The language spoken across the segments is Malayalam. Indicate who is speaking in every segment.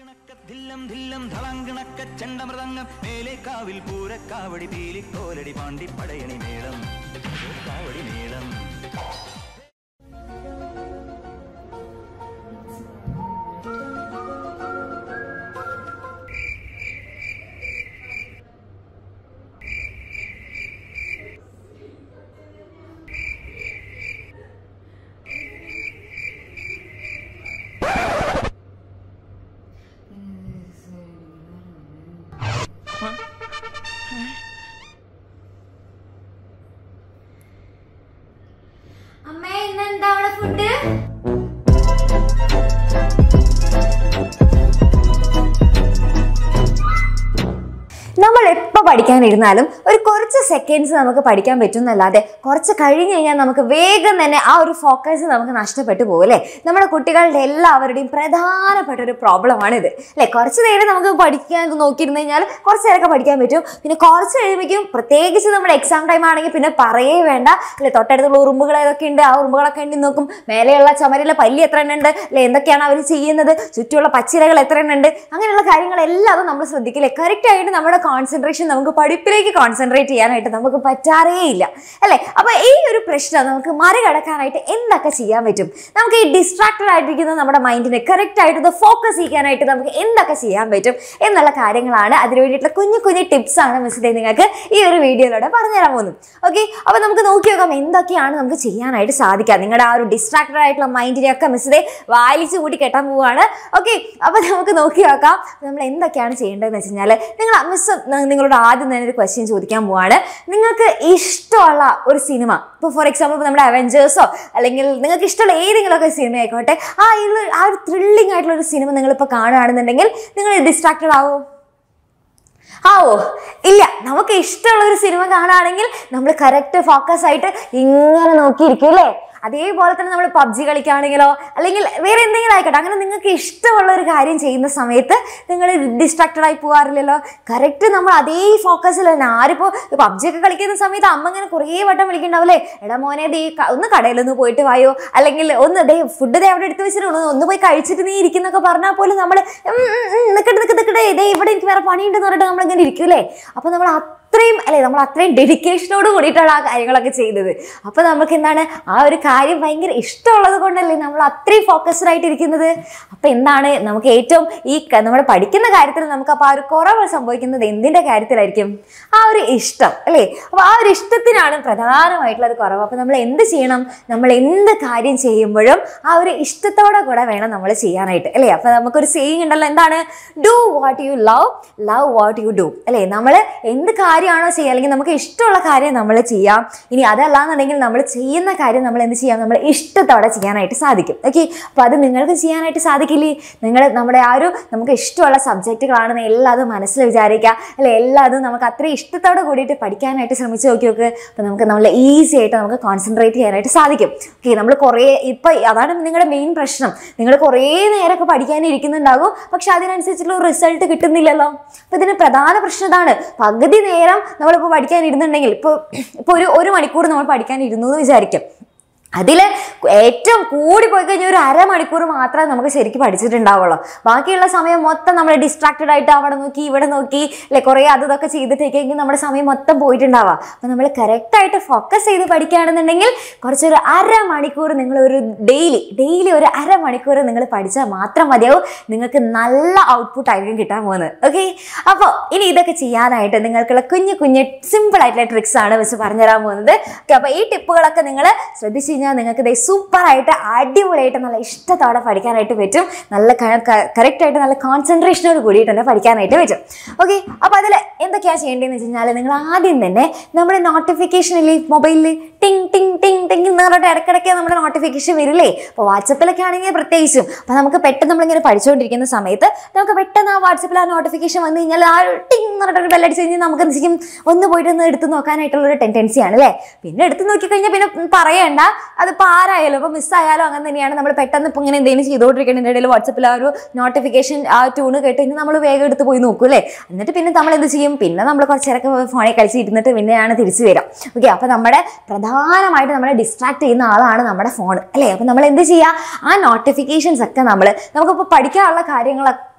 Speaker 1: ധില്ലം ധില്ലം ധളങ്കിണക്ക ചെണ്ടമൃതങ്ങം മേലേക്കാവിൽ പൂരക്കാവടി പീലിക്കോലടി പാണ്ടി പടയണി മേളം കാവടി മേളം
Speaker 2: അമ്മേ ഇന്നെന്താ അവിടെ ഫുഡ് നമ്മൾ എപ്പോൾ പഠിക്കാനിരുന്നാലും ഒരു കുറച്ച് സെക്കൻഡ്സ് നമുക്ക് പഠിക്കാൻ പറ്റുന്നല്ലാതെ കുറച്ച് കഴിഞ്ഞ് കഴിഞ്ഞാൽ നമുക്ക് വേഗം തന്നെ ആ ഒരു ഫോക്കസ് നമുക്ക് നഷ്ടപ്പെട്ടു പോകും അല്ലേ നമ്മുടെ കുട്ടികളുടെ എല്ലാവരുടെയും പ്രധാനപ്പെട്ട ഒരു പ്രോബ്ലമാണ് ഇത് അല്ലേ കുറച്ച് നേരം നമുക്ക് പഠിക്കാൻ നോക്കിയിരുന്നു കഴിഞ്ഞാൽ കുറച്ച് നേരമൊക്കെ പഠിക്കാൻ പറ്റും പിന്നെ കുറച്ച് കഴിയുമ്പോഴേക്കും പ്രത്യേകിച്ച് നമ്മുടെ എക്സാം ടൈം ആണെങ്കിൽ പിന്നെ പറയേ വേണ്ട അല്ലെ തൊട്ടടുത്തുള്ള ഉറുമ്പുകൾ ഏതൊക്കെ ഉണ്ട് ആ ഉറുമ്പുകളൊക്കെ എണ്ണി നോക്കും മേലെയുള്ള ചുമരിലെ പല്ലി എത്ര എണ്ണം ഉണ്ട് അല്ലെ എന്തൊക്കെയാണ് അവർ ചെയ്യുന്നത് ചുറ്റുമുള്ള പച്ചിലകൾ എത്ര എണ്ണം ഉണ്ട് അങ്ങനെയുള്ള കാര്യങ്ങളെല്ലാം നമ്മൾ ശ്രദ്ധിക്കില്ലേ കറക്റ്റ് ആയിട്ട് നമ്മുടെ കോൺസെൻട്രേഷൻ നമുക്ക് പഠിപ്പിലേക്ക് കോൺസെൻട്രേറ്റ് ചെയ്യാനായിട്ട് നമുക്ക് പറ്റാറേ ഇല്ല അല്ലേ അപ്പൊ ഈ ഒരു പ്രശ്നം നമുക്ക് മറികടക്കാനായിട്ട് എന്തൊക്കെ ചെയ്യാൻ പറ്റും നമുക്ക് ഈ ഡിസ്ട്രാക്റ്റഡ് ആയിട്ടിരിക്കുന്ന നമ്മുടെ മൈൻഡിനെ കറക്റ്റ് ആയിട്ട് ഇത് ഫോക്കസ് ചെയ്യാനായിട്ട് നമുക്ക് എന്തൊക്കെ ചെയ്യാൻ പറ്റും എന്നുള്ള കാര്യങ്ങളാണ് അതിന് വേണ്ടിയിട്ടുള്ള കുഞ്ഞു കുഞ്ഞു ടിപ്സ് ആണ് മിസ് ഡേ നിങ്ങൾക്ക് ഈ ഒരു വീഡിയോയിലൂടെ പറഞ്ഞുതരാൻ പോകുന്നത് ഓക്കെ അപ്പൊ നമുക്ക് നോക്കി നോക്കാം എന്തൊക്കെയാണ് നമുക്ക് ചെയ്യാനായിട്ട് സാധിക്കുക നിങ്ങളുടെ ആ ഒരു ഡിസ്ട്രാക്റ്റഡ് ആയിട്ടുള്ള മൈൻഡിനെയൊക്കെ മിസ് ഡേ വാലിച്ച് കൂട്ടി കെട്ടാൻ പോവുകയാണ് ഓക്കെ അപ്പൊ നമുക്ക് നോക്കി നോക്കാം നമ്മൾ എന്തൊക്കെയാണ് ചെയ്യേണ്ടതെന്ന് വെച്ച് കഴിഞ്ഞാൽ നിങ്ങൾ മിസ് നിങ്ങളോട് ആദ്യം തന്നെ ഒരു ക്വസ്റ്റ്യൻ ചോദിക്കാൻ പോവാണ് നിങ്ങൾക്ക് ഇഷ്ടമുള്ള ഒരു സിനിമ ഇപ്പോൾ ഫോർ എക്സാമ്പിൾ ഇപ്പോൾ നമ്മുടെ അവഞ്ചേഴ്സോ അല്ലെങ്കിൽ നിങ്ങൾക്ക് ഇഷ്ടമുള്ള ഏതെങ്കിലുമൊക്കെ സിനിമ ആയിക്കോട്ടെ ആ ഉള്ള ആ ഒരു ത്രില്ലിംഗ് ആയിട്ടുള്ള ഒരു സിനിമ നിങ്ങളിപ്പോൾ കാണുകയാണെന്നുണ്ടെങ്കിൽ നിങ്ങൾ ഡിസ്ട്രാക്റ്റഡ് ആവോ ആവോ ഇല്ല നമുക്ക് ഇഷ്ടമുള്ള ഒരു സിനിമ കാണുകയാണെങ്കിൽ നമ്മൾ കറക്റ്റ് ഫോക്കസ് ആയിട്ട് ഇങ്ങനെ നോക്കിയിരിക്കും അല്ലേ അതേപോലെ തന്നെ നമ്മൾ പബ്ജി കളിക്കുകയാണെങ്കിലോ അല്ലെങ്കിൽ വേറെ എന്തെങ്കിലും ആയിക്കോട്ടെ അങ്ങനെ നിങ്ങൾക്ക് ഇഷ്ടമുള്ള ഒരു കാര്യം ചെയ്യുന്ന സമയത്ത് നിങ്ങൾ ഡിസ്ട്രാക്റ്റഡ് ആയി പോകാറില്ലല്ലോ കറക്റ്റ് നമ്മൾ അതേ ഫോക്കസിൽ തന്നെ ആരിപ്പോൾ പബ്ജി ഒക്കെ കളിക്കുന്ന സമയത്ത് അമ്മ ഇങ്ങനെ കുറേ വട്ടം വിളിക്കണ്ടാവില്ലേ എടാ മോനെ ദേ ക- ഒന്ന് കടയിലൊന്ന് പോയിട്ട് വായോ അല്ലെങ്കിൽ ഒന്ന് ദേ ഫുഡ് ദേ അവിടെ എടുത്ത് വെച്ചിട്ടുണ്ട് ഒന്ന് പോയി കഴിച്ചിട്ട് നീ ഇരിക്കുന്നൊക്കെ പറഞ്ഞാൽ പോലും നമ്മൾ നിൽക്കട്ടെ നിൽക്കട്ടെ നിൽക്കട്ടെ ദേ ഇവിടെ എനിക്ക് വേറെ പണിയുണ്ടെന്ന് പറഞ്ഞിട്ട് നമ്മളിങ്ങനെ ഇരിക്കൂലേ അപ്പോൾ നമ്മൾ അത്രയും അല്ലെ നമ്മൾ അത്രയും ഡെഡിക്കേഷനോട് കൂടിയിട്ടാണ് ആ കാര്യങ്ങളൊക്കെ ചെയ്തത് അപ്പോൾ നമുക്ക് എന്താണ് ആ ഒരു കാര്യം ഭയങ്കര ഇഷ്ടമുള്ളത് കൊണ്ടല്ലേ നമ്മൾ അത്രയും ഫോക്കസ്ഡ് ആയിട്ട് ഇരിക്കുന്നത് അപ്പോൾ എന്താണ് നമുക്ക് ഏറ്റവും ഈ ക- നമ്മൾ പഠിക്കുന്ന കാര്യത്തിൽ നമുക്ക് അപ്പോൾ ആ ഒരു കുറവ് സംഭവിക്കുന്നത് എന്തിൻ്റെ കാര്യത്തിലായിരിക്കും ആ ഒരു ഇഷ്ടം അല്ലേ അപ്പോൾ ആ ഒരു ഇഷ്ടത്തിനാണ് പ്രധാനമായിട്ടുള്ള ഒരു കുറവ് അപ്പോൾ നമ്മൾ എന്ത് ചെയ്യണം നമ്മൾ എന്ത് കാര്യം ചെയ്യുമ്പോഴും ആ ഒരു ഇഷ്ടത്തോടെ കൂടെ വേണം നമ്മൾ ചെയ്യാനായിട്ട് അല്ലേ അപ്പോൾ നമുക്കൊരു സെയിങ് ഉണ്ടല്ലോ എന്താണ് do what you love love what you do അല്ലേ നമ്മൾ എന്ത് കാര്യമാണോ ചെയ്യുക അല്ലെങ്കിൽ നമുക്ക് ഇഷ്ടമുള്ള കാര്യം നമ്മൾ ചെയ്യാം ഇനി അതല്ലാന്നുണ്ടെങ്കിൽ നമ്മൾ ചെയ്യുന്ന കാര്യം നമ്മൾ എന്ത് ചെയ്യാം നമ്മൾ ഇഷ്ടത്തോടെ ചെയ്യാനായിട്ട് സാധിക്കും ഓക്കെ അപ്പോൾ അത് നിങ്ങൾക്ക് ചെയ്യാനായിട്ട് സാധിക്കില്ലേ നിങ്ങൾ നമ്മുടെ ആ ഒരു നമുക്ക് ഇഷ്ടമുള്ള സബ്ജക്റ്റുകളാണെന്ന് എല്ലാതും മനസ്സിൽ വിചാരിക്കുക അല്ലെ എല്ലാതും നമുക്ക് അത്രയും ഇഷ്ടത്തോടെ കൂടിയിട്ട് പഠിക്കാനായിട്ട് ശ്രമിച്ച് നോക്കി നോക്ക് അപ്പോൾ നമുക്ക് നമ്മൾ ഈസി ആയിട്ട് നമുക്ക് കോൺസെൻട്രേറ്റ് ചെയ്യാനായിട്ട് സാധിക്കും ഓക്കെ നമ്മൾ കുറേ ഇപ്പം അതാണ് നിങ്ങളുടെ മെയിൻ പ്രശ്നം നിങ്ങൾ കുറേ നേരമൊക്കെ പഠിക്കാനിരിക്കുന്നുണ്ടാകും പക്ഷെ അതിനനുസരിച്ചുള്ള റിസൾട്ട് കിട്ടുന്നില്ലല്ലോ അപ്പോൾ ഇതിന് പ്രധാന പ്രശ്നം ഇതാണ് പകുതി നേരം നമ്മളിപ്പോൾ പഠിക്കാനിരുന്നുണ്ടെങ്കിൽ ഇപ്പോൾ ഇപ്പോൾ ഒരു ഒരു മണിക്കൂർ നമ്മൾ പഠിക്കാനിരുന്നു എന്ന് വിചാരിക്കും അതിൽ ഏറ്റവും കൂടി പോയി കഴിഞ്ഞാൽ ഒരു അരമണിക്കൂർ മാത്രമേ നമുക്ക് ശരിക്കും പഠിച്ചിട്ടുണ്ടാവുള്ളൂ ബാക്കിയുള്ള സമയം മൊത്തം നമ്മൾ ഡിസ്ട്രാക്റ്റഡ് ആയിട്ട് അവിടെ നോക്കി ഇവിടെ നോക്കി അല്ലെ കുറേ അത് ഇതൊക്കെ ചെയ്തിട്ടേക്കെങ്കിൽ നമ്മുടെ സമയം മൊത്തം പോയിട്ടുണ്ടാവുക അപ്പം നമ്മൾ കറക്റ്റായിട്ട് ഫോക്കസ് ചെയ്ത് പഠിക്കുകയാണെന്നുണ്ടെങ്കിൽ കുറച്ചൊരു അരമണിക്കൂർ നിങ്ങൾ ഒരു ഡെയിലി ഡെയിലി ഒരു അരമണിക്കൂർ നിങ്ങൾ പഠിച്ചാൽ മാത്രം മതിയാവും നിങ്ങൾക്ക് നല്ല ഔട്ട്പുട്ട് ആയിരിക്കും കിട്ടാൻ പോകുന്നത് ഓക്കെ അപ്പോൾ ഇനി ഇതൊക്കെ ചെയ്യാനായിട്ട് നിങ്ങൾക്കുള്ള കുഞ്ഞു കുഞ്ഞു സിമ്പിൾ ആയിട്ടുള്ള ട്രിക്സ് ആണ് വെച്ച് പറഞ്ഞുതരാൻ പോകുന്നത് ഓക്കെ അപ്പോൾ ഈ ടിപ്പുകളൊക്കെ നിങ്ങൾ ശ്രദ്ധിച്ചു കഴിഞ്ഞാൽ നിങ്ങൾക്ക് ഇതേ സൂപ്പർ ആയിട്ട് അടിപൊളിയായിട്ട് നല്ല ഇഷ്ടത്തോടെ പഠിക്കാനായിട്ട് പറ്റും നല്ല കറക്റ്റ് ആയിട്ട് നല്ല കോൺസെൻട്രേഷനോട് കൂടിയിട്ട് തന്നെ പഠിക്കാനായിട്ട് പറ്റും ഓക്കെ അപ്പോൾ അതിൽ എന്തൊക്കെയാണ് ചെയ്യേണ്ടതെന്ന് വെച്ച് കഴിഞ്ഞാൽ നിങ്ങൾ ആദ്യം തന്നെ നമ്മുടെ നോട്ടിഫിക്കേഷനിൽ മൊബൈലിൽ ടിങ് ടിങ് ടിങ് ടിങ് എന്ന് പറഞ്ഞിട്ട് ഇടയ്ക്കിടയ്ക്ക് നമ്മുടെ നോട്ടിഫിക്കേഷൻ വരില്ലേ അപ്പോൾ വാട്സപ്പിലൊക്കെ ആണെങ്കിൽ പ്രത്യേകിച്ചും അപ്പോൾ നമുക്ക് പെട്ടെന്ന് നമ്മളിങ്ങനെ പഠിച്ചുകൊണ്ടിരിക്കുന്ന സമയത്ത് നമുക്ക് പെട്ടെന്ന് ആ വാട്സപ്പിൽ ആ നോട്ടിഫിക്കേഷൻ വന്നു കഴിഞ്ഞാൽ ആ ഒരു ടിങ് എന്ന് പറഞ്ഞിട്ട് ബെല്ലടിച്ച് കഴിഞ്ഞാൽ നമുക്ക് എന്ത് ചെയ്യും ഒന്ന് പോയിട്ട് ഒന്ന് എടുത്ത് നോക്കാനായിട്ടുള്ള ഒരു ടെൻഡൻസിയാണ് അല്ലേ പിന്നെ എടുത്ത് നോക്കിക്കഴിഞ്ഞാൽ പിന്നെ പറയണ്ട അതിപ്പോൾ ആരായാലും ഇപ്പോൾ മിസ്സായാലും അങ്ങനെ തന്നെയാണ് നമ്മൾ പെട്ടെന്ന് ഇപ്പോൾ ഇങ്ങനെ എന്തെങ്കിലും ചെയ്തുകൊണ്ടിരിക്കുന്നതിൻ്റെ ഇടയിൽ വാട്സപ്പിൽ ആ ഒരു നോട്ടിഫിക്കേഷൻ ആ ട്യൂണ് കേട്ട് കഴിഞ്ഞാൽ നമ്മൾ വേഗം എടുത്ത് പോയി നോക്കും അല്ലേ എന്നിട്ട് പിന്നെ നമ്മൾ എന്ത് ചെയ്യും പിന്നെ നമ്മൾ കുറച്ച് നേരമൊക്കെ ഫോണിൽ കളിച്ച് ഇരുന്നിട്ട് പിന്നെയാണ് തിരിച്ചു വരാം ഓക്കെ അപ്പോൾ നമ്മുടെ പ്രധാനമായിട്ട് നമ്മളെ ഡിസ്ട്രാക്ട് ചെയ്യുന്ന ആളാണ് നമ്മുടെ ഫോൺ അല്ലേ അപ്പോൾ നമ്മൾ എന്ത് ചെയ്യുക ആ നോട്ടിഫിക്കേഷൻസ് ഒക്കെ നമ്മൾ നമുക്കിപ്പോൾ പഠിക്കാനുള്ള കാര്യങ്ങളൊക്കെ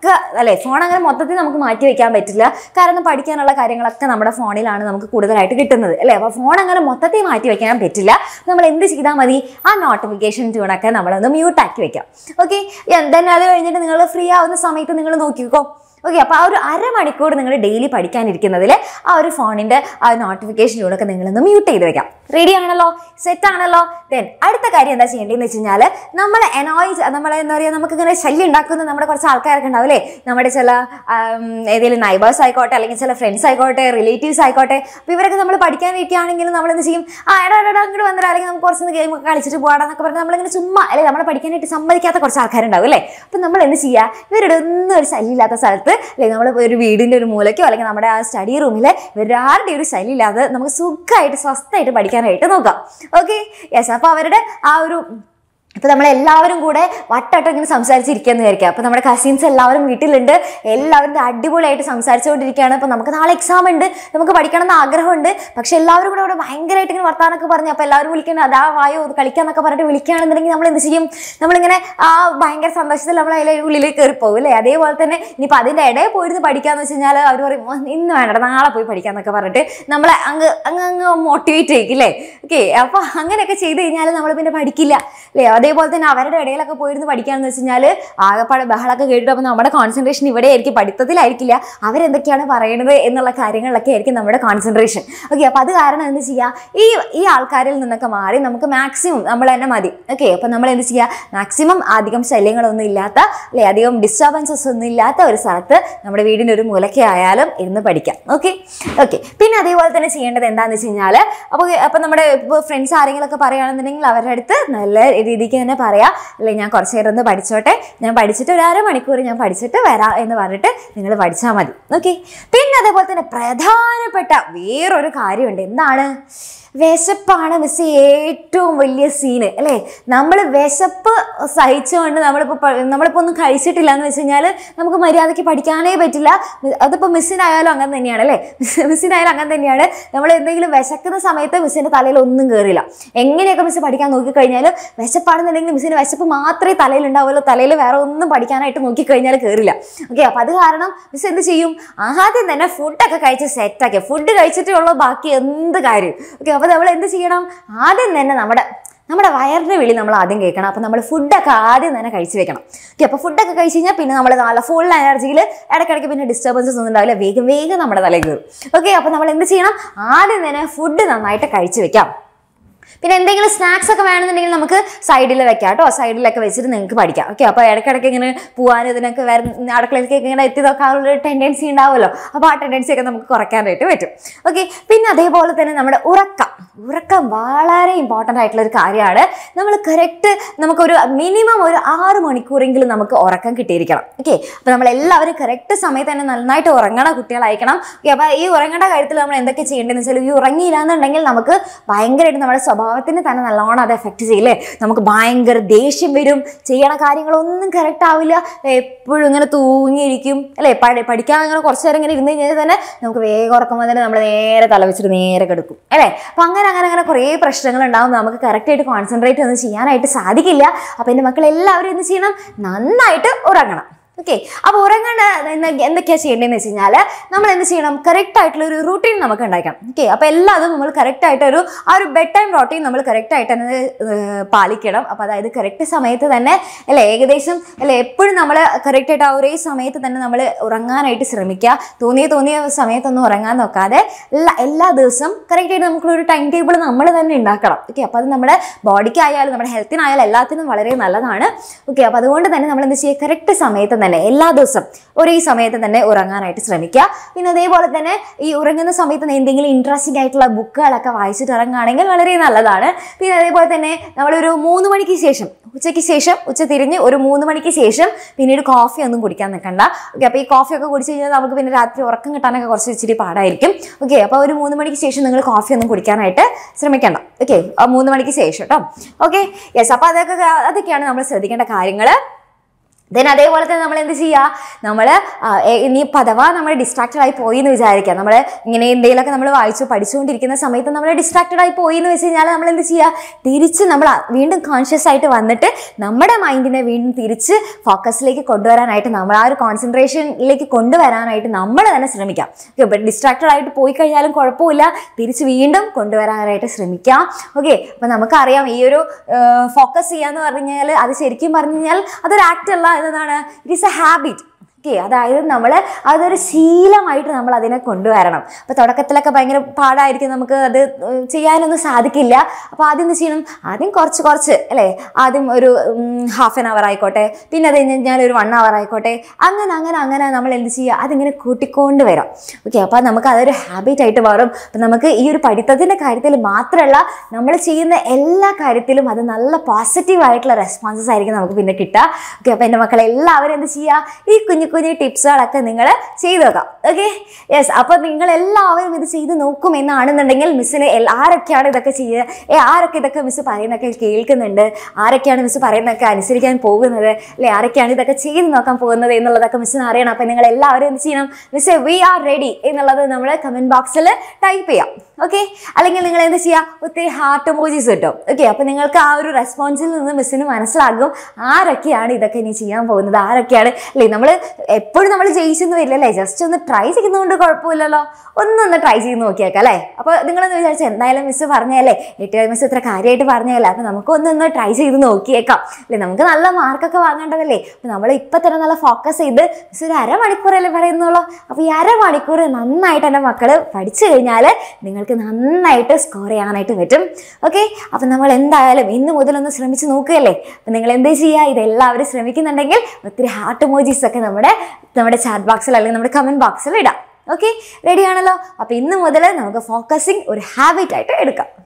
Speaker 2: ഒക്കെ അല്ലേ ഫോൺ അങ്ങനെ മൊത്തത്തിൽ നമുക്ക് മാറ്റി വെക്കാൻ പറ്റില്ല കാരണം പഠിക്കാനുള്ള കാര്യങ്ങളൊക്കെ നമ്മുടെ ഫോണിലാണ് നമുക്ക് കൂടുതലായിട്ട് കിട്ടുന്നത് അല്ലേ അപ്പോൾ ഫോൺ അങ്ങനെ മൊത്തത്തിൽ മാറ്റി വെക്കാൻ പറ്റില്ല നമ്മൾ എന്ത് ചെയ്താൽ മതി ആ നോട്ടിഫിക്കേഷൻ ട്യൂണൊക്കെ നമ്മളൊന്ന് മ്യൂട്ടാക്കി വെക്കാം ഓക്കെ എന്തായാലും അത് കഴിഞ്ഞിട്ട് നിങ്ങൾ ഫ്രീ ആവുന്ന സമയത്ത് നിങ്ങൾ നോക്കിക്കോ ഓക്കെ അപ്പോൾ ആ ഒരു അരമണിക്കൂർ നിങ്ങൾ ഡെയിലി പഠിക്കാനിരിക്കുന്നതിൽ ആ ഒരു ഫോണിൻ്റെ ആ നോട്ടിഫിക്കേഷൻ ട്യൂണൊക്കെ നിങ്ങളൊന്ന് മ്യൂട്ട് ചെയ്ത് വെക്കാം റെഡി ആണല്ലോ സെറ്റ് ആണല്ലോ ദെൻ അടുത്ത കാര്യം എന്താ ചെയ്യേണ്ടതെന്ന് വെച്ച് കഴിഞ്ഞാൽ നമ്മളെ എനോയ് നമ്മളെ എന്താ പറയുക നമുക്ക് ഇങ്ങനെ ശല്യം ഉണ്ടാക്കുന്ന നമ്മുടെ കുറച്ച് ആൾക്കാരൊക്കെ ഉണ്ടാവും അല്ലേ നമ്മുടെ ചില ആം, ഏതെങ്കിലും നൈബേഴ്സ് ആയിക്കോട്ടെ അല്ലെങ്കിൽ ചില ഫ്രണ്ട്സ് ആയിക്കോട്ടെ റിലേറ്റീവ്സ് ആയിക്കോട്ടെ അപ്പോൾ ഇവരൊക്കെ നമ്മൾ പഠിക്കാനിരിക്കുകയാണെങ്കിൽ നമ്മൾ എന്ത് ചെയ്യും ആ എടാ എടാ, എടാ അങ്ങോട്ട് വന്നിട്ട് അല്ലെങ്കിൽ നമുക്ക് കുറച്ച് ഗെയിം ഒക്കെ കളിച്ചിട്ട് പോകാമെന്നൊക്കെ പറഞ്ഞ് നമ്മളിങ്ങനെ ചുമ്മാ അല്ലെ നമ്മളെ പഠിക്കാനായിട്ട് സമ്മതിക്കാത്ത കുറച്ച് ആൾക്കാരുണ്ടാവും അല്ലേ അപ്പം നമ്മൾ എന്ത് ചെയ്യുക ഇവരുടെ ഒന്നും ഒരു ശല്യമില്ലാത്ത സ്ഥലത്ത് അല്ലെങ്കിൽ നമ്മൾ ഒരു വീടിൻ്റെ ഒരു മൂലയ്ക്കോ അല്ലെങ്കിൽ നമ്മുടെ ആ സ്റ്റഡി റൂമിൽ ഇവരാരുടെ ഒരു ശല്യമില്ലാതെ നമുക്ക് സുഖമായിട്ട് സ്വസ്ഥമായിട്ട് പഠിക്കാനായിട്ട് നോക്കാം ഓക്കെ യെസ് അപ്പോൾ അവരുടെ ആ ഒരു ഇപ്പൊ നമ്മൾ എല്ലാവരും കൂടെ വട്ടമായിട്ട് ഇങ്ങനെ സംസാരിച്ചിരിക്കാന്ന് വിചാരിക്കുക അപ്പൊ നമ്മുടെ കസിൻസ് എല്ലാവരും വീട്ടിലുണ്ട് എല്ലാവരും ദേ അടിപൊളിയായിട്ട് സംസാരിച്ചുകൊണ്ടിരിക്കുകയാണ് അപ്പൊ നമുക്ക് നാളെ എക്സാം ഉണ്ട് നമുക്ക് പഠിക്കണം എന്ന് ആഗ്രഹമുണ്ട് പക്ഷെ എല്ലാവരും കൂടെ അവിടെ ഭയങ്കരമായിട്ട് ഇങ്ങനെ വർത്താനൊക്കെ പറഞ്ഞു അപ്പൊ എല്ലാവരും വിളിക്കണം അതാ വായോ ഒന്ന് കളിക്കാന്നൊക്കെ പറഞ്ഞിട്ട് വിളിക്കുകയാണെന്നുണ്ടെങ്കിൽ നമ്മൾ എന്ത് ചെയ്യും നമ്മളിങ്ങനെ ആ ഭയങ്കര സന്തോഷത്തിൽ നമ്മൾ അതിലെ ഉള്ളിലേക്ക് കയറി പോകും അല്ലേ അതേപോലെ തന്നെ ഇനിയിപ്പോൾ അതിൻ്റെ ഇടയിൽ പോയിരുന്ന് പഠിക്കാന്ന് വെച്ച് കഴിഞ്ഞാൽ അവർ പറയും "ഓ, ഇന്ന് വേണ്ട നാളെ പോയി പഠിക്കാന്നൊക്കെ പറഞ്ഞിട്ട് നമ്മളെ അങ്ങ് അങ്ങ് അങ്ങ് മോട്ടിവേറ്റ് ചെയ്യിക്കും അല്ലേ ഓക്കെ അപ്പൊ അങ്ങനെയൊക്കെ ചെയ്ത് കഴിഞ്ഞാൽ നമ്മൾ പിന്നെ പഠിക്കില്ല അല്ലേ അതേപോലെ തന്നെ അവരുടെ ഇടയിലൊക്കെ പോയിരുന്ന് പഠിക്കാന്ന് വെച്ച് കഴിഞ്ഞാൽ ആകെപ്പാടെ ബഹളമൊക്കെ കേട്ടിട്ട് അപ്പോൾ നമ്മുടെ കോൺസെൻട്രേഷൻ ഇവിടെ ആയിരിക്കും പഠിത്തത്തിലായിരിക്കില്ല അവരെന്തൊക്കെയാണ് പറയുന്നത് എന്നുള്ള കാര്യങ്ങളിലൊക്കെ ആയിരിക്കും നമ്മുടെ കോൺസെൻട്രേഷൻ ഓക്കെ അപ്പോൾ അത് കാരണം എന്ത് ചെയ്യുക ഈ ഈ ആൾക്കാരിൽ നിന്നൊക്കെ മാറി നമുക്ക് മാക്സിമം നമ്മൾ തന്നെ മതി ഓക്കെ അപ്പോൾ നമ്മൾ എന്ത് ചെയ്യുക മാക്സിമം അധികം ശല്യങ്ങളൊന്നും ഇല്ലാത്ത അല്ലെ അധികം ഡിസ്റ്റർബൻസസ് ഒന്നും ഇല്ലാത്ത ഒരു സ്ഥലത്ത് നമ്മുടെ വീടിൻ്റെ ഒരു മൂലയ്ക്ക് ആയാലും ഇരുന്ന് പഠിക്കാം ഓക്കെ ഓക്കെ പിന്നെ അതേപോലെ തന്നെ ചെയ്യേണ്ടത് എന്താണെന്ന് വെച്ച് കഴിഞ്ഞാൽ അപ്പോൾ അപ്പോൾ നമ്മുടെ ഇപ്പോൾ ഫ്രണ്ട്സ് ആരെങ്കിലുമൊക്കെ പറയുകയാണെന്നുണ്ടെങ്കിൽ അവരുടെ അടുത്ത് നല്ല രീതിക്ക് തന്നെ പറയാം അല്ലെ ഞാൻ കുറച്ച് നേരം ഒന്ന് പഠിച്ചോട്ടെ ഞാൻ പഠിച്ചിട്ട് ഒരു അരമണിക്കൂർ ഞാൻ പഠിച്ചിട്ട് വരാം എന്ന് പറഞ്ഞിട്ട് നിങ്ങൾ പഠിച്ചാൽ മതി ഓക്കെ പിന്നെ അതേപോലെ തന്നെ പ്രധാനപ്പെട്ട വേറൊരു കാര്യമുണ്ട് എന്താണ് വിശപ്പാണ് മിസ് ഏറ്റവും വലിയ സീന് അല്ലേ നമ്മൾ വിശപ്പ് സഹിച്ചുകൊണ്ട് നമ്മളിപ്പോൾ പ- നമ്മളിപ്പോൾ ഒന്നും കഴിച്ചിട്ടില്ല എന്ന് വെച്ച് കഴിഞ്ഞാൽ നമുക്ക് മര്യാദയ്ക്ക് പഠിക്കാനേ പറ്റില്ല അതിപ്പോൾ മിസ്സിനായാലും അങ്ങനെ തന്നെയാണ് അല്ലേ മിസ്സിനായാലും അങ്ങനെ തന്നെയാണ് നമ്മൾ എന്തെങ്കിലും വിശക്കുന്ന സമയത്ത് മിസ്സിൻ്റെ തലയിൽ ഒന്നും കയറില്ല എങ്ങനെയൊക്കെ മിസ് പഠിക്കാൻ നോക്കിക്കഴിഞ്ഞാലും വിശപ്പാണെന്നുണ്ടെങ്കിൽ മിസ്സിന് വിശപ്പ് മാത്രമേ തലയിൽ ഉണ്ടാവുള്ളൂ തലയിൽ വേറെ ഒന്നും പഠിക്കാനായിട്ട് നോക്കിക്കഴിഞ്ഞാൽ കയറില്ല ഓക്കെ അപ്പോൾ അത് കാരണം മിസ് എന്ത് ചെയ്യും ആദ്യം തന്നെ ഫുഡൊക്കെ കഴിച്ച് സെറ്റാക്കി ഫുഡ് കഴിച്ചിട്ടേ ഉള്ളൂ ബാക്കി എന്ത് കാര്യം ഓക്കെ അപ്പോൾ നമ്മൾ എന്ത് ചെയ്യണം ആദ്യം തന്നെ നമ്മുടെ നമ്മുടെ വയറിൻ്റെ വിളി നമ്മൾ ആദ്യം കേൾക്കണം അപ്പോൾ നമ്മൾ ഫുഡൊക്കെ ആദ്യം തന്നെ കഴിച്ച് വെക്കണം ഓക്കെ അപ്പോൾ ഫുഡൊക്കെ കഴിച്ച് കഴിഞ്ഞാൽ പിന്നെ നമ്മൾ നല്ല ഫുൾ എനർജിയിൽ ഇടയ്ക്കിടയ്ക്ക് പിന്നെ ഡിസ്റ്റർബൻസസ് ഒന്നും ഉണ്ടാവില്ല വേഗം വേഗം നമ്മുടെ തലയിൽ കയറും ഓക്കെ അപ്പോൾ നമ്മൾ എന്ത് ചെയ്യണം ആദ്യം തന്നെ ഫുഡ് നന്നായിട്ട് കഴിച്ച് വെക്കാം പിന്നെ എന്തെങ്കിലും സ്നാക്സ് ഒക്കെ വേണമെന്നുണ്ടെങ്കിൽ നമുക്ക് സൈഡിൽ വെക്കാം കേട്ടോ സൈഡിലൊക്കെ വെച്ചിട്ട് നിങ്ങൾക്ക് പഠിക്കാം ഓക്കെ അപ്പോൾ ഇടയ്ക്കിടയ്ക്ക് ഇങ്ങനെ പോകാൻ ഇതിനൊക്കെ വരുന്ന അടുക്കളയിലേക്ക് ഇങ്ങനെ എത്തി നോക്കാനുള്ള ഒരു ടെൻഡൻസി ഉണ്ടാവുമല്ലോ അപ്പോൾ ആ ടെൻഡൻസി ഒക്കെ നമുക്ക് കുറയ്ക്കാനായിട്ട് പറ്റും ഓക്കെ പിന്നെ അതേപോലെ തന്നെ നമ്മുടെ ഉറക്കം ഉറക്കം വളരെ ഇമ്പോർട്ടൻ്റ് ആയിട്ടുള്ള ഒരു കാര്യമാണ് നമ്മൾ കറക്റ്റ് നമുക്കൊരു മിനിമം ഒരു ആറ് മണിക്കൂറെങ്കിലും നമുക്ക് ഉറക്കം കിട്ടിയിരിക്കണം ഓക്കെ അപ്പോൾ നമ്മൾ എല്ലാവരും കറക്റ്റ് സമയത്ത് തന്നെ നന്നായിട്ട് ഉറങ്ങണ കുട്ടികളായിരിക്കണം ഓക്കെ അപ്പോൾ ഈ ഉറങ്ങേണ്ട കാര്യത്തിൽ നമ്മൾ എന്തൊക്കെ ചെയ്യേണ്ടതെന്ന് വെച്ചാൽ ഈ ഉറങ്ങിയില്ല എന്നുണ്ടെങ്കിൽ നമുക്ക് ഭയങ്കരമായിട്ട് നമ്മുടെ സ്വഭാവത്തിന് തന്നെ നല്ലോണം അത് എഫക്റ്റ് ചെയ്യില്ലേ നമുക്ക് ഭയങ്കര ദേഷ്യം വരും ചെയ്യണ കാര്യങ്ങളൊന്നും കറക്റ്റ് ആവില്ല എപ്പോഴും ഇങ്ങനെ തൂങ്ങിയിരിക്കും അല്ലേ പഠി പഠിക്കാൻ ഇങ്ങനെ കുറച്ച് നേരം ഇങ്ങനെ ഇരുന്ന് കഴിഞ്ഞാൽ തന്നെ നമുക്ക് വേഗം ഉറക്കം വന്നിട്ട് നമ്മൾ നേരെ തല വെച്ചിട്ട് നേരെ കിടക്കും അല്ലേ അപ്പം അങ്ങനെ അങ്ങനെ അങ്ങനെ കുറേ പ്രശ്നങ്ങൾ ഉണ്ടാവും നമുക്ക് കറക്റ്റായിട്ട് കോൺസെൻട്രേറ്റ് ഒന്നും ചെയ്യാനായിട്ട് സാധിക്കില്ല അപ്പം എൻ്റെ മക്കൾ എല്ലാവരും എന്ത് ചെയ്യണം നന്നായിട്ട് ഉറങ്ങണം ഓക്കെ അപ്പോൾ ഉറങ്ങേണ്ട എന്ത- എന്തൊക്കെയാണ് ചെയ്യേണ്ടതെന്ന് വെച്ച് കഴിഞ്ഞാൽ നമ്മൾ എന്ത് ചെയ്യണം കറക്റ്റ് ആയിട്ടുള്ള ഒരു റൂട്ടീൻ നമുക്ക് ഉണ്ടാക്കണം ഓക്കെ അപ്പോൾ എല്ലാതും നമ്മൾ കറക്റ്റ് ആയിട്ട് ഒരു ആ ഒരു ബെഡ് ടൈം റൂട്ടീൻ നമ്മൾ കറക്റ്റ് ആയിട്ട് തന്നെ ഏർ, പാലിക്കണം അപ്പോൾ അതായത് കറക്റ്റ് സമയത്ത് തന്നെ അല്ലെ ഏകദേശം അല്ലെ എപ്പോഴും നമ്മൾ കറക്റ്റ് ആയിട്ട് ആ ഒരേ സമയത്ത് തന്നെ നമ്മൾ ഉറങ്ങാനായിട്ട് ശ്രമിക്കുക തോന്നിയ തോന്നിയ സമയത്തൊന്നും ഉറങ്ങാൻ നോക്കാതെ എല്ലാ എല്ലാ ദിവസവും കറക്റ്റ് ആയിട്ട് നമുക്കൊരു ടൈം ടേബിൾ നമ്മൾ തന്നെ ഉണ്ടാക്കണം ഓക്കെ അപ്പോൾ അത് നമ്മുടെ ബോഡിക്കായാലും നമ്മുടെ ഹെൽത്തിനായാലും എല്ലാത്തിനും വളരെ നല്ലതാണ് ഓക്കെ അപ്പോൾ അതുകൊണ്ട് തന്നെ നമ്മൾ എന്ത് ചെയ്യുക കറക്റ്റ് സമയത്ത് തന്നെ എല്ലാ ദിവസവും ഒരേ സമയത്ത് തന്നെ ഉറങ്ങാനായിട്ട് ശ്രമിക്കുക പിന്നെ അതേപോലെ തന്നെ ഈ ഉറങ്ങുന്ന സമയത്ത് തന്നെ എന്തെങ്കിലും ഇൻട്രസ്റ്റിംഗ് ആയിട്ടുള്ള ബുക്കുകളൊക്കെ വായിച്ചിട്ട് ഇറങ്ങുകയാണെങ്കിൽ വളരെ നല്ലതാണ് പിന്നെ അതേപോലെ തന്നെ നമ്മളൊരു മൂന്ന് മണിക്ക് ശേഷം ഉച്ചയ്ക്ക് ശേഷം ഉച്ച തിരിഞ്ഞ് ഒരു മൂന്ന് മണിക്ക് ശേഷം പിന്നീട് കോഫി ഒന്നും കുടിക്കാൻ നിൽക്കണ്ട ഓക്കെ അപ്പോൾ ഈ കോഫി ഒക്കെ കുടിച്ച് കഴിഞ്ഞാൽ നമുക്ക് പിന്നെ രാത്രി ഉറക്കം കിട്ടാനൊക്കെ കുറച്ച് ഇച്ചിരി പാടായിരിക്കും ഓക്കെ അപ്പോൾ ഒരു മൂന്ന് മണിക്ക് ശേഷം നിങ്ങൾ കോഫി ഒന്നും കുടിക്കാനായിട്ട് ശ്രമിക്കണ്ട ഓക്കെ ആ മൂന്ന് മണിക്ക് ശേഷം കേട്ടോ ഓക്കെ യെസ് അപ്പോൾ അതൊക്കെ അതൊക്കെയാണ് നമ്മൾ ശ്രദ്ധിക്കേണ്ട കാര്യങ്ങൾ ദെൻ അതേപോലെ തന്നെ നമ്മൾ എന്ത് ചെയ്യുക നമ്മൾ ഇനി പഥവാ നമ്മൾ ഡിസ്ട്രാക്റ്റഡ് ആയി പോയി എന്ന് വിചാരിക്കുക നമ്മൾ ഇങ്ങനെ എന്തെങ്കിലുമൊക്കെ നമ്മൾ വായിച്ചു പഠിച്ചുകൊണ്ടിരിക്കുന്ന സമയത്ത് നമ്മൾ ഡിസ്ട്രാക്റ്റഡ് ആയി പോയി എന്ന് വെച്ച് കഴിഞ്ഞാൽ നമ്മൾ എന്ത് ചെയ്യുക തിരിച്ച് നമ്മൾ വീണ്ടും കോൺഷ്യസ് ആയിട്ട് വന്നിട്ട് നമ്മുടെ മൈൻഡിനെ വീണ്ടും തിരിച്ച് ഫോക്കസിലേക്ക് കൊണ്ടുവരാനായിട്ട് നമ്മൾ ആ ഒരു കോൺസെൻട്രേഷനിലേക്ക് കൊണ്ടുവരാനായിട്ട് നമ്മൾ തന്നെ ശ്രമിക്കാം ഓക്കെ ഇപ്പം ഡിസ്ട്രാക്റ്റഡ് ആയിട്ട് പോയി കഴിഞ്ഞാലും കുഴപ്പമില്ല തിരിച്ച് വീണ്ടും കൊണ്ടുവരാനായിട്ട് ശ്രമിക്കാം ഓക്കെ അപ്പം നമുക്കറിയാം ഈ ഒരു ഫോക്കസ് ചെയ്യാന്ന് പറഞ്ഞു കഴിഞ്ഞാൽ അത് ശരിക്കും പറഞ്ഞു കഴിഞ്ഞാൽ അതൊരു ആക്ട് അല്ല എന്നതാണ് it is a habit okay അതായത് നമ്മൾ അതൊരു ശീലമായിട്ട് നമ്മൾ അതിനെ കൊണ്ടുവരണം അപ്പോൾ തുടക്കത്തിലൊക്കെ ഭയങ്കര പാടായിരിക്കും നമുക്ക് അത് ഉം, ചെയ്യാനൊന്നും സാധിക്കില്ല അപ്പോൾ ആദ്യം എന്ത് ചെയ്യണം ആദ്യം കുറച്ച് കുറച്ച് അല്ലേ ആദ്യം ഒരു ഹാഫ് ആൻ അവർ ആയിക്കോട്ടെ പിന്നെ അത് കഴിഞ്ഞ് കഴിഞ്ഞാൽ ഒരു വൺ അവർ ആയിക്കോട്ടെ അങ്ങനെ അങ്ങനെ അങ്ങനെ നമ്മൾ എന്ത് ചെയ്യുക അതിങ്ങനെ കൂട്ടിക്കൊണ്ട് വരാം ഓക്കെ അപ്പോൾ നമുക്ക് അതൊരു ഹാബിറ്റ് ആയിട്ട് മാറും അപ്പം നമുക്ക് ഈ ഒരു പഠിത്തത്തിൻ്റെ കാര്യത്തിൽ മാത്രമല്ല നമ്മൾ ചെയ്യുന്ന എല്ലാ കാര്യത്തിലും അത് നല്ല പോസിറ്റീവ് ആയിട്ടുള്ള റെസ്പോൺസസ് ആയിരിക്കും നമുക്ക് പിന്നെ കിട്ടുക ഓക്കെ അപ്പോൾ എൻ്റെ മക്കളെ എല്ലാവരും എന്ത് ചെയ്യുക ഈ കുഞ്ഞു കുഞ്ഞു ടിപ്സുകളൊക്കെ നിങ്ങൾ ചെയ്തു നോക്കാം ഓക്കെ യെസ് അപ്പോൾ നിങ്ങൾ എല്ലാവരും ഇത് ചെയ്ത് നോക്കും എന്നാണെന്നുണ്ടെങ്കിൽ മിസ്സിന് എൽ- ആരൊക്കെയാണ് ഇതൊക്കെ ചെയ്യുക ഏ ആരൊക്കെ ഇതൊക്കെ മിസ്സ് പറയുന്നതൊക്കെ കേൾക്കുന്നുണ്ട് ആരൊക്കെയാണ് മിസ്സ് പറയുന്നതൊക്കെ അനുസരിക്കാൻ പോകുന്നത് അല്ലെ ആരൊക്കെയാണ് ഇതൊക്കെ ചെയ്ത് നോക്കാൻ പോകുന്നത് എന്നുള്ളതൊക്കെ മിസ്സിന് അറിയണം അപ്പം നിങ്ങൾ എല്ലാവരും എന്ത് ചെയ്യണം മിസ്സ് വി ആർ റെഡി എന്നുള്ളത് നമ്മൾ കമൻറ്റ് ബോക്സിൽ ടൈപ്പ് ചെയ്യാം ഓക്കെ അല്ലെങ്കിൽ നിങ്ങൾ എന്ത് ചെയ്യുക ഒത്തിരി ഹാർട്ട് എമോജീസ് കിട്ടും ഓക്കെ അപ്പോൾ നിങ്ങൾക്ക് ആ ഒരു റെസ്പോൺസിൽ നിന്ന് മിസ്സിന് മനസ്സിലാകും ആരൊക്കെയാണ് ഇതൊക്കെ ഇനി ചെയ്യാൻ പോകുന്നത് ആരൊക്കെയാണ് അല്ലേ നമ്മൾ എപ്പോഴും നമ്മൾ ജയിച്ചൊന്നും വരില്ലല്ലേ ജസ്റ്റ് ഒന്ന് ട്രൈ ചെയ്യുന്നതുകൊണ്ട് കുഴപ്പമില്ലല്ലോ ഒന്നൊന്ന് ട്രൈ ചെയ്ത് നോക്കിയേക്കാം അല്ലേ അപ്പോൾ നിങ്ങളൊന്ന് വിചാരിച്ചു എന്തായാലും മിസ്സ് പറഞ്ഞല്ലേ ഏറ്റവും മിസ്സ് ഇത്ര കാര്യമായിട്ട് പറഞ്ഞതല്ലേ അപ്പോൾ നമുക്കൊന്നൊന്ന് ട്രൈ ചെയ്ത് നോക്കിയേക്കാം അല്ലേ നമുക്ക് നല്ല മാർക്കൊക്കെ വാങ്ങേണ്ടതല്ലേ അപ്പോൾ നമ്മൾ ഇപ്പം തന്നെ നല്ല ഫോക്കസ് ചെയ്ത് മിസ്സ് ഒരു അരമണിക്കൂറല്ലേ പറയുന്നുള്ളൂ അപ്പോൾ ഈ അരമണിക്കൂർ നന്നായിട്ട് എൻ്റെ മക്കൾ പഠിച്ചു കഴിഞ്ഞാൽ നിങ്ങൾക്ക് നന്നായിട്ട് സ്കോർ ചെയ്യാനായിട്ട് പറ്റും ഓക്കെ അപ്പം നമ്മൾ എന്തായാലും ഇന്ന് മുതലൊന്ന് ശ്രമിച്ച് നോക്കുകയല്ലേ അപ്പം നിങ്ങൾ എന്ത് ചെയ്യുക ഇതെല്ലാവരും ശ്രമിക്കുന്നുണ്ടെങ്കിൽ ഒത്തിരി ഹാർട്ട് മോജീസ് ഒക്കെ നമ്മുടെ നമ്മുടെ ചാറ്റ് ബോക്സിൽ അല്ലെങ്കിൽ നമ്മുടെ കമൻറ്റ് ബോക്സിൽ ഇടാം ഓക്കെ റെഡി ആണല്ലോ അപ്പോൾ ഇന്ന് മുതൽ നമുക്ക് ഫോക്കസിങ് ഒരു ഹാബിറ്റ് ആയിട്ട് എടുക്കാം